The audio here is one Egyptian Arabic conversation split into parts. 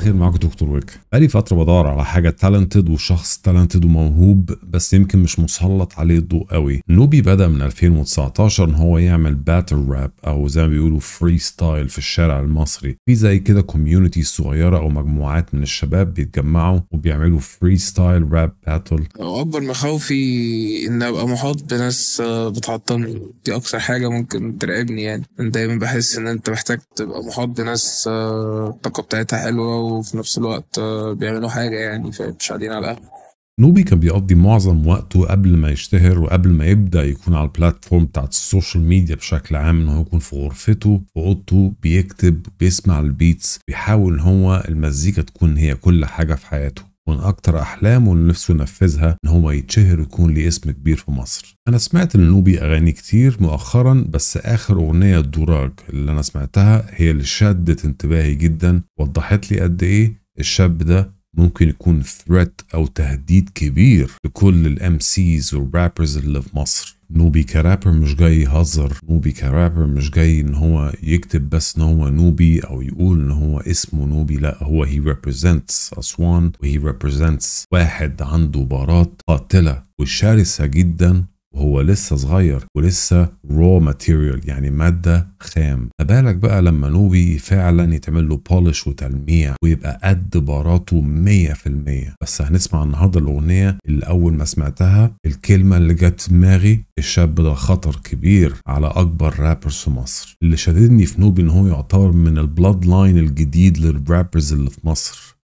الخير معاكم دكتور ويك بقالي فتره بدور على حاجه تالنتد وشخص تالنتد وموهوب بس يمكن مش مسلط عليه الضوء قوي نوبي بدا من 2019 ان هو يعمل باتل راب او زي ما بيقولوا فري ستايل في الشارع المصري في زي كده كوميونتي صغيره او مجموعات من الشباب بيتجمعوا وبيعملوا فري ستايل راب باتل واكبر مخاوفي ان ابقى محاط بناس آه، بتعطلني دي اكتر حاجه ممكن تراقبني يعني أنا دايما بحس ان انت محتاج تبقى محاط بناس آه، الطاقه بتاعتها حلوه وفي نفس الوقت آه، بيعملوا حاجه يعني فمش قاعدين على القهوه نوبي كان بيقضي معظم وقته قبل ما يشتهر وقبل ما يبدا يكون على البلاتفورم بتاعت السوشيال ميديا بشكل عام ان هو يكون في غرفته في اوضته بيكتب بيسمع البيتس بيحاول ان هو المزيكا تكون هي كل حاجه في حياته ومن اكتر احلامه اللي نفسه ينفذها ان هو يتشهر ويكون ليه اسم كبير في مصر انا سمعت لنوبي اغاني كتير مؤخرا بس اخر اغنيه دراج اللي انا سمعتها هي اللي شدت انتباهي جدا وضحت لي قد ايه الشاب ده ممكن يكون ثريت او تهديد كبير لكل الام سيز والرابرز اللي في مصر نوبي كرابر مش جاي يهزر نوبي كرابر مش جاي ان هو يكتب بس ان هو نوبي او يقول ان هو اسمه نوبي لا هو he represents اسوان و he represents واحد عنده بارات قاتلة وشرسة جدا وهو لسه صغير ولسه رو ماتيريال يعني مادة خام ما بالك بقى لما نوبي فعلا يتعمل له بولش وتلميع ويبقى قد باراته 100% بس هنسمع النهارده الأغنية اللي أول ما سمعتها الكلمة اللي جت في دماغي الشاب ده خطر كبير على أكبر رابرز في مصر اللي شددني في نوبي إن هو يعتبر من البلاد لاين الجديد للرابرز اللي في مصر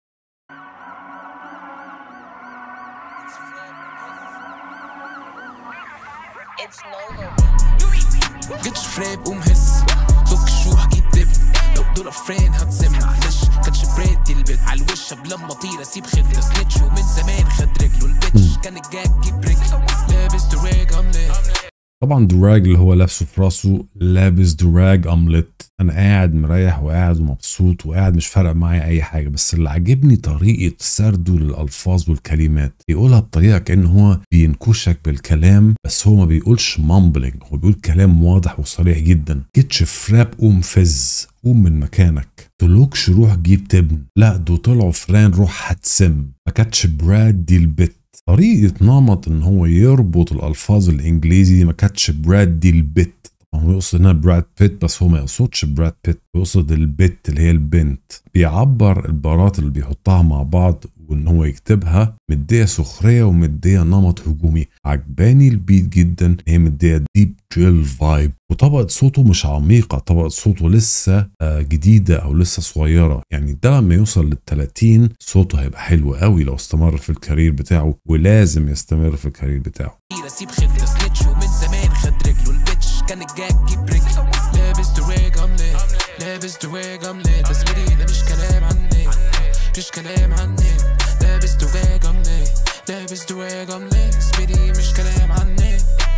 It's Nolo. جيتش فريب قوم هس فك الشوح جيب دب لو دول فرين هتسم معلش كانش بريد البيت على الوش قبل ما اطير اسيب خد سنيتش ومن زمان خد رجله البيتش كان الجاك جيب رجله لابس دراج عملة طبعا دراج اللي هو لابسه في راسه لابس دراج املت انا قاعد مريح وقاعد ومبسوط وقاعد مش فارق معايا اي حاجه بس اللي عاجبني طريقه سرده للالفاظ والكلمات بيقولها بطريقه كان هو بينكشك بالكلام بس هو ما بيقولش مامبلنج هو بيقول كلام واضح وصريح جدا جيتش فراب قوم فز قوم من مكانك تلوكش روح جيب تبن لا دول طلعوا فران روح هتسم ما كانتش براد دي البت طريقة نمط ان هو يربط الالفاظ الانجليزي ما كانتش براد دي البت طبعاً هو يقصد هنا براد بيت بس هو ما يقصدش براد بيت هو يقصد البت اللي هي البنت بيعبر البارات اللي بيحطها مع بعض وان هو يكتبها مديه سخريه ومديه نمط هجومي عجباني البيت جدا هي مديه ديب دريل فايب وطبقه صوته مش عميقه طبقه صوته لسه آه، جديده او لسه صغيره يعني ده لما يوصل لل 30 صوته هيبقى حلو قوي لو استمر في الكارير بتاعه ولازم يستمر في الكارير بتاعه كتير اسيب خد سنيتش ومن زمان خد رجله البيتش كان الجاك جيب رجله لابس دراج عملة لابس دراج عملة تصويري ده مش كلام عني مش كلام عني لابس دراج عملة لابس دراج عملة تصويري مش كلام عني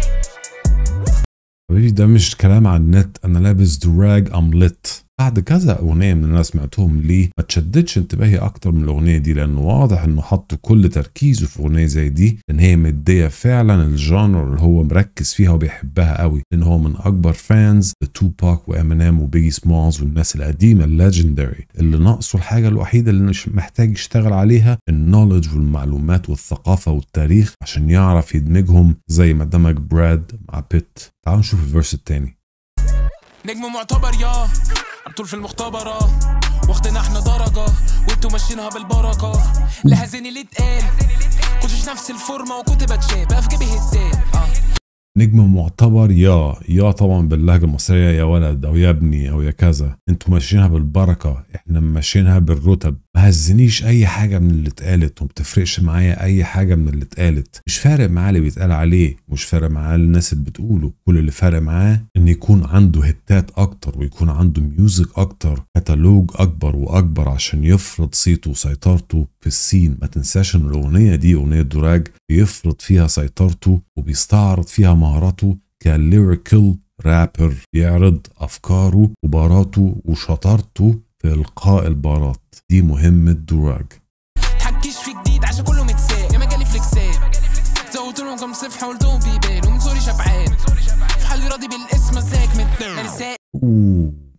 حبيبي ده مش كلام عن النت انا لابس دراج املت بعد كذا اغنيه من اللي انا سمعتهم ليه ما تشددش انتباهي اكتر من الاغنيه دي لانه واضح انه حط كل تركيزه في اغنيه زي دي لان هي مديه فعلا الجانر اللي هو مركز فيها وبيحبها قوي لان هو من اكبر فانز لتوباك وامينيم وبيجي سمولز والناس القديمه الليجندري اللي ناقصه الحاجه الوحيده اللي مش محتاج يشتغل عليها النولج والمعلومات والثقافه والتاريخ عشان يعرف يدمجهم زي ما دمج براد مع بيت تعالوا نشوف الفيرس التاني نجم معتبر يا عبطول في المختبرة واخدنا احنا درجة وانتوا ماشيينها بالبركة لا هزني اللي اتقال كنتش نفس الفورمة وكنت بتشاب بقى في جيبي هتان اه نجم معتبر يا يا طبعا باللهجه المصريه يا ولد او يا ابني او يا كذا انتوا ماشيينها بالبركه احنا ماشيينها بالرتب ما هزنيش اي حاجه من اللي اتقالت وما بتفرقش معايا اي حاجه من اللي اتقالت مش فارق معاه اللي بيتقال عليه مش فارق معاه الناس اللي بتقوله كل اللي فارق معاه ان يكون عنده هتات اكتر ويكون عنده ميوزك اكتر كتالوج اكبر واكبر عشان يفرض صيته وسيطرته في السين ما تنساش ان الاغنيه دي اغنيه دراج بيفرض فيها سيطرته وبيستعرض فيها مهاراته كليريكال رابر بيعرض افكاره وباراته وشطارته في القاء البارات دي مهمه دراج تحكيش في جديد عشان كله متساق يا مجالي فليكسات زودت لهم كام صفحة قلتهم بيبان ومن سوري شبعان في حالي راضي بالاسم مساك من انا ساق اوه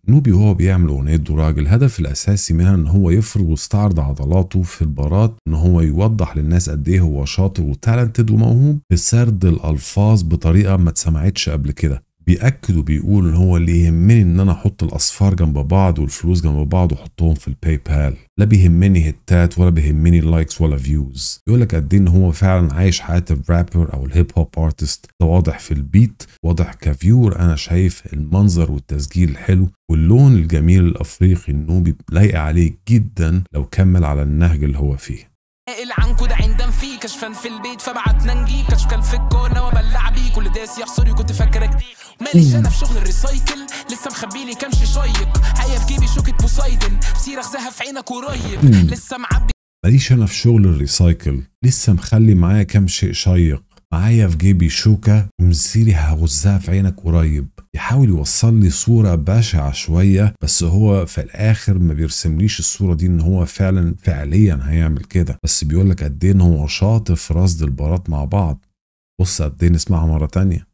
نوبي وهو بيعمل اغنيه دراج الهدف الاساسي منها ان هو يفرض ويستعرض عضلاته في البارات ان هو يوضح للناس قد ايه هو شاطر وتالنتد وموهوب في سرد الالفاظ بطريقه ما اتسمعتش قبل كده بيأكد وبيقول ان هو اللي يهمني ان انا احط الاصفار جنب بعض والفلوس جنب بعض واحطهم في الباي بال لا بيهمني هتات ولا بيهمني لايكس ولا فيوز يقول لك قد ايه ان هو فعلا عايش حياه الرابر او الهيب هوب ارتست ده واضح في البيت واضح كفيور انا شايف المنظر والتسجيل الحلو واللون الجميل الافريقي النوبي لايق عليه جدا لو كمل على النهج اللي هو فيه قائل عنكو ده عندم فيه كشفان في البيت فبعتنا نجيب كشف كان في الكورنر وبلع بيه كل داس يحصري كنت فاكرك ماليش انا في شغل الريسايكل لسه مخبيلي كمش شيق حيا في جيبي شوكة بوسايدن بصيرخ زها في عينك قريب لسه معبي ماليش انا في شغل الريسايكل لسه مخلي معايا كام شيء شيق معايا في جيبي شوكة ومسيري هغزها في عينك قريب يحاول يوصل لي صورة بشعة شوية بس هو في الآخر ما بيرسمليش الصورة دي إن هو فعلا فعليا هيعمل كده بس بيقول لك قد إيه إن هو شاطر في رصد البارات مع بعض بص قد إيه نسمعها مرة تانية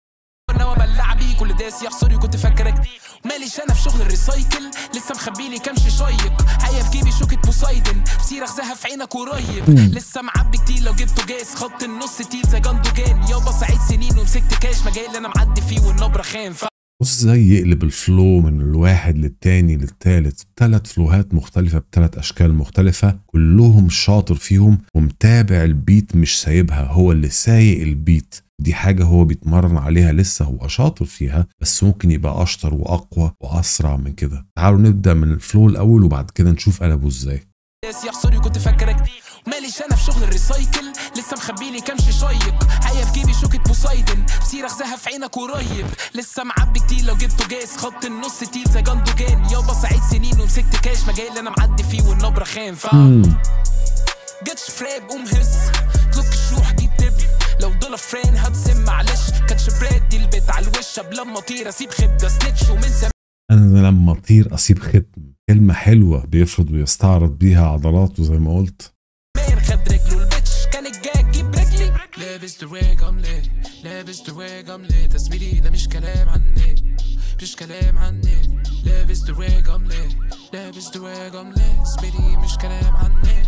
انا وبلع بيه كل داس يحصري كنت فاكرك ماليش انا في شغل الريسايكل لسه مخبيلي كمش شيق حيا في جيبي شوكة بوسايدن بصيرخ زها في عينك قريب لسه معبي كتير لو جبته جاز خط النص تيل زي جندوجان يابا سعيد سنين ومسكت كاش مجال اللي انا معدي فيه والنبره خام بص ازاي يقلب الفلو من الواحد للتاني للتالت تلات فلوهات مختلفة بتلات أشكال مختلفة كلهم شاطر فيهم ومتابع البيت مش سايبها هو اللي سايق البيت دي حاجة هو بيتمرن عليها لسه هو شاطر فيها بس ممكن يبقى أشطر وأقوى وأسرع من كده تعالوا نبدأ من الفلو الأول وبعد كده نشوف قلبه ازاي داس يحصري كنت فاكرك ماليش انا في شغل الريسايكل لسه مخبيلي كمش شيق حيا في جيبي شوكة بوسايدن بصيرخ زها في عينك قريب لسه معبي كتير لو جبته جاز خط النص تيل زي جندوجان يابا سعيد سنين ومسكت كاش مجال اللي انا معدي فيه والنبره خام فاهم جتش فراب قوم هز تلوك الشوح دي تبل لو دولار فرين هتسم معلش كاتش براد دي البيت على الوش قبل لما اطير اسيب خبده سنتش ومن زمان أنا لما أطير أصيب ختم كلمة حلوة بيفرض ويستعرض بيها عضلاته زي ما قلت خد رجله البتش كانت جايه تجيب رجلي لابس دواج عملات لابس دواج عملات تسميلي ده مش كلام عني مش كلام عني لابس دواج عملات لابس دواج عملات تسميلي مش كلام عني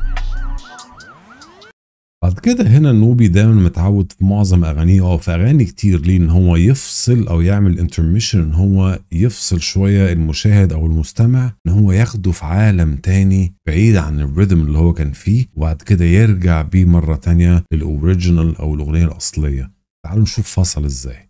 بعد كده هنا النوبي دايما متعود في معظم اغانيه او في اغاني كتير ليه ان هو يفصل او يعمل انترميشن ان هو يفصل شويه المشاهد او المستمع ان هو ياخده في عالم تاني بعيد عن الريذم اللي هو كان فيه وبعد كده يرجع بيه مره تانية للاوريجينال او الاغنيه الاصليه تعالوا نشوف فصل ازاي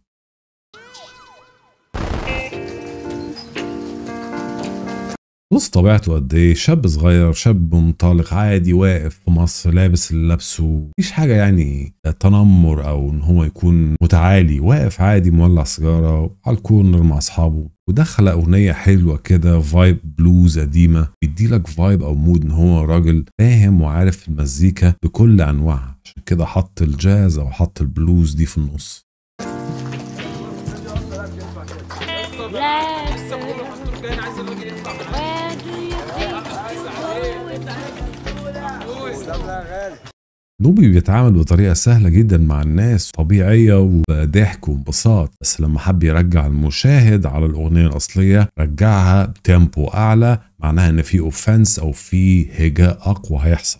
بص طبيعته قد ايه شاب صغير شاب منطلق عادي واقف في مصر لابس اللي لابسه مفيش حاجه يعني تنمر او ان هو يكون متعالي واقف عادي مولع سيجاره على الكورنر مع اصحابه ودخل اغنيه حلوه كده فايب بلوز قديمه بيديلك فايب او مود ان هو راجل فاهم وعارف المزيكا بكل انواعها عشان كده حط الجاز او حط البلوز دي في النص Where do you think نوبي بيتعامل بطريقة سهلة جدا مع الناس طبيعية وضحك وانبساط بس لما حب يرجع المشاهد على الأغنية الأصلية رجعها بتيمبو أعلى معناها إن في أوفنس أو في هجاء أقوى هيحصل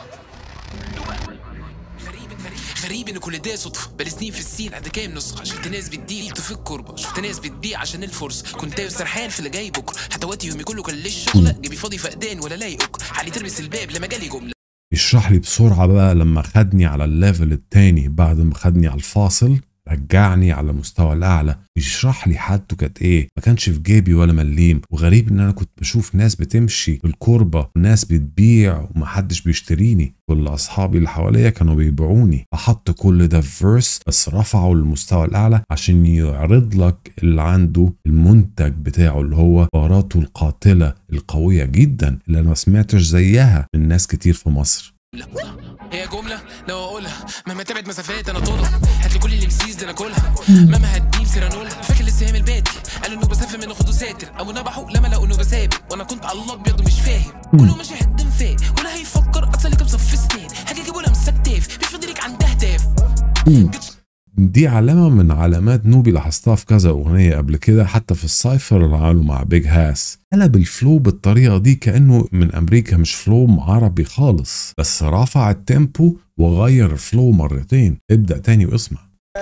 غريب غريب غريب ان كل ده صدفه بقالي سنين في السين عند كام نسخه شفت ناس بتدي في الكربه شفت ناس بتبيع عشان الفرصه كنت سرحان في اللي جاي بكره حتى وقتي يومي كله كان للشغله جيبي فاضي فقدان ولا لايقك حالي تلبس الباب لما جالي جمله يشرح لي بسرعة بقى لما خدني على الليفل التاني بعد ما خدني على الفاصل رجعني على مستوى الاعلى يشرح لي حالته كانت ايه ما كانش في جيبي ولا مليم وغريب ان انا كنت بشوف ناس بتمشي في الكربة وناس بتبيع ومحدش بيشتريني كل اصحابي اللي حواليا كانوا بيبيعوني فحط كل ده في فيرس بس رفعه للمستوى الاعلى عشان يعرض لك اللي عنده المنتج بتاعه اللي هو بهاراته القاتلة القوية جدا اللي انا ما سمعتش زيها من ناس كتير في مصر هي جملة لو اقولها مهما تبعد مسافات انا طولها هات لي كل اللي مسيس ده انا كلها مهما هتجيب سيرانولا فاكر لسه هي من البادي قالوا انه بسافر منه خدوا ساتر او نبحوا لما لقوا انه بسابق وانا كنت على الابيض ومش فاهم كله ماشي هدم فاق ولا هيفكر اتصل كام صف سنين حاجه اجيبه لمسه كتاف مش فاضلك عندها هداف دي علامة من علامات نوبي لاحظتها في كذا أغنية قبل كده حتى في السايفر اللي عمله مع بيج هاس قلب الفلو بالطريقة دي كأنه من أمريكا مش فلو عربي خالص بس رفع التيمبو وغير الفلو مرتين ابدأ تاني واسمع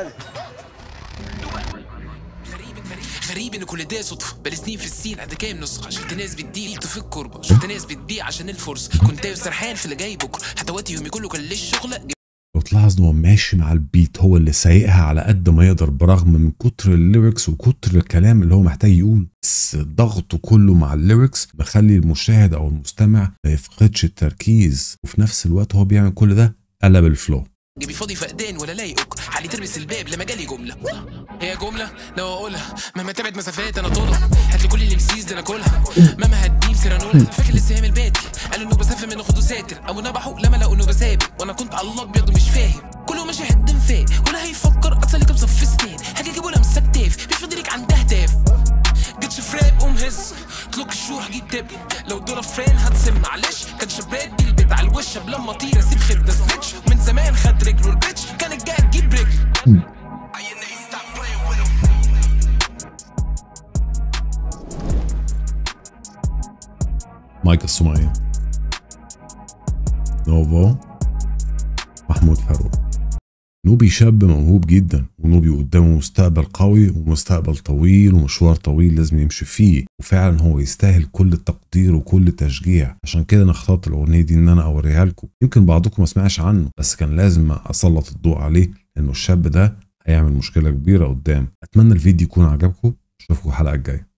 غريب غريب غريب ان كل ده صدفه بقالي سنين في السين قد كام نسخه شفت ناس بتضيق في الكربه شفت ناس بتبيع عشان الفرصه كنت تايه سرحان في اللي جاي بكره حتى وقتي يومي كله كان ليش شغله لو تلاحظ إن هو ماشي مع البيت هو اللي سايقها على قد ما يقدر برغم من كتر الليركس وكتر الكلام اللي هو محتاج يقول بس ضغطه كله مع الليركس مخلي المشاهد أو المستمع ما يفقدش التركيز وفي نفس الوقت هو بيعمل كل ده قلب الفلو جيبي فاضي فقدان ولا لايقك حالي تلبس الباب لما جالي جمله هي جمله لو اقولها مهما تبعد مسافات انا طولها هات لي كل اللي مسيس ده انا كلها مهما هتجيب سيرانولا فاكر لسه من البادي قال انه بسافر منه خده ساتر او نبحوا لما لقوا انه بسابق وانا كنت على الابيض ومش فاهم كله ماشي هدم فاق ولا هيفكر اصل كام صف سنين حاجه اجيبه لمسه كتاف مش فاضي ليك عند اهداف جيتش فراب قوم هز اطلق الشوح جيت تب لو دول فرين هتسم معلش كان شباب دي البيت على الوش قبل ما اطير اسيب خد سنتش من زمان خد رجله البيتش كانت جايه تجيب رجل مايك السمعية نوفو محمود فاروق نوبي شاب موهوب جدا ونوبي قدامه مستقبل قوي ومستقبل طويل ومشوار طويل لازم يمشي فيه وفعلا هو يستاهل كل التقدير وكل التشجيع عشان كده انا اخترت الاغنيه دي ان انا اوريها لكم يمكن بعضكم ما سمعش عنه بس كان لازم اسلط الضوء عليه لانه الشاب ده هيعمل مشكله كبيره قدام اتمنى الفيديو يكون عجبكم اشوفكم الحلقه الجايه